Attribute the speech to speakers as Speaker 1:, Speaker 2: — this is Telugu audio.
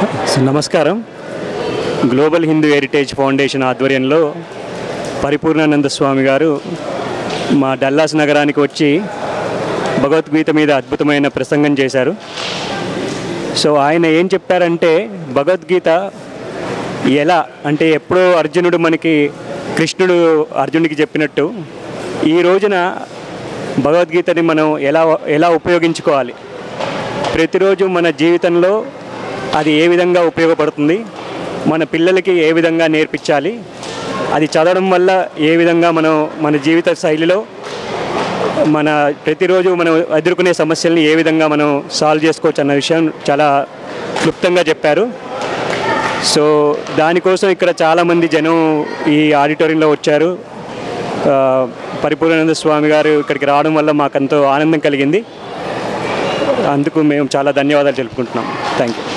Speaker 1: సో నమస్కారం గ్లోబల్ హిందూ హెరిటేజ్ ఫౌండేషన్ ఆధ్వర్యంలో పరిపూర్ణానంద స్వామి గారు మా డల్లాస్ నగరానికి వచ్చి భగవద్గీత మీద అద్భుతమైన ప్రసంగం చేశారు సో ఆయన ఏం చెప్పారంటే భగవద్గీత ఎలా అంటే ఎప్పుడో అర్జునుడు మనకి కృష్ణుడు అర్జునుడికి చెప్పినట్టు ఈ రోజున భగవద్గీతని మనం ఎలా ఎలా ఉపయోగించుకోవాలి ప్రతిరోజు మన జీవితంలో అది ఏ విధంగా ఉపయోగపడుతుంది మన పిల్లలకి ఏ విధంగా నేర్పించాలి అది చదవడం వల్ల ఏ విధంగా మనం మన జీవిత శైలిలో మన ప్రతిరోజు మనం ఎదుర్కొనే సమస్యల్ని ఏ విధంగా మనం సాల్వ్ చేసుకోవచ్చు అన్న విషయం చాలా క్లుప్తంగా చెప్పారు సో దానికోసం ఇక్కడ చాలామంది జనం ఈ ఆడిటోరియంలో వచ్చారు ఆ, పరిపూర్ణానంద స్వామి గారు ఇక్కడికి రావడం వల్ల మాకు ఎంతో ఆనందం కలిగింది అందుకు మేము చాలా ధన్యవాదాలు తెలుపుకుంటున్నాం థ్యాంక్ యూ